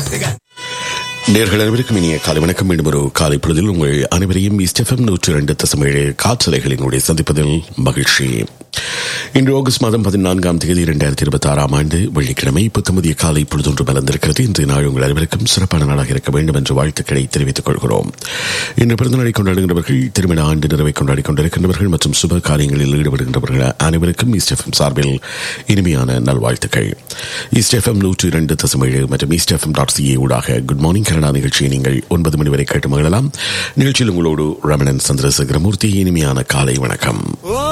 நேர்கள் அனைவருக்கும் இனிய காலை வணக்கம் மீண்டும் ஒரு காலை பொழுதில் உங்கள் அனைவரையும் இஸ்டெஃபம் நூற்றி இரண்டு தசமேழு காற்றலைகளினுடைய சந்திப்பதில் மகிழ்ச்சி இன்று ஆகஸ்ட் மாதம் பதினான்காம் தேதி இரண்டாயிரத்தி இருபத்தி ஆறாம் ஆண்டு வெள்ளிக்கிழமை புத்தமதிய காலை பொழுதொன்று மலர்ந்திருக்கிறது இன்றைய நாள் உங்கள் அனைவருக்கும் சிறப்பான நாளாக இருக்க வேண்டும் என்ற வாழ்த்துக்களை தெரிவித்துக் கொள்கிறோம் இன்று பிறந்தநாளை கொண்டாடுகின்றவர்கள் திருமண ஆண்டு நிறைவை கொண்டாடி கொண்டிருக்கின்றவர்கள் மற்றும் சுப காரியங்களில் ஈடுபடுகின்றவர்கள் அனைவருக்கும் இஸ்டெஃபம் சார்பில் இனிமையான நல்வாழ்த்துக்கள் இஸ்டெஃபம் நூற்றி இரண்டு தசமேழு மற்றும் இஸ்டெஃபம் டாட் சிஏ ஊடாக குட் மார்னிங் கனடா நிகழ்ச்சியை நீங்கள் ஒன்பது மணி வரை கேட்டு மகிழலாம் நிகழ்ச்சியில் உங்களோடு ரமணன் சந்திரசேகரமூர்த்தி இனிமையான காலை வணக்கம்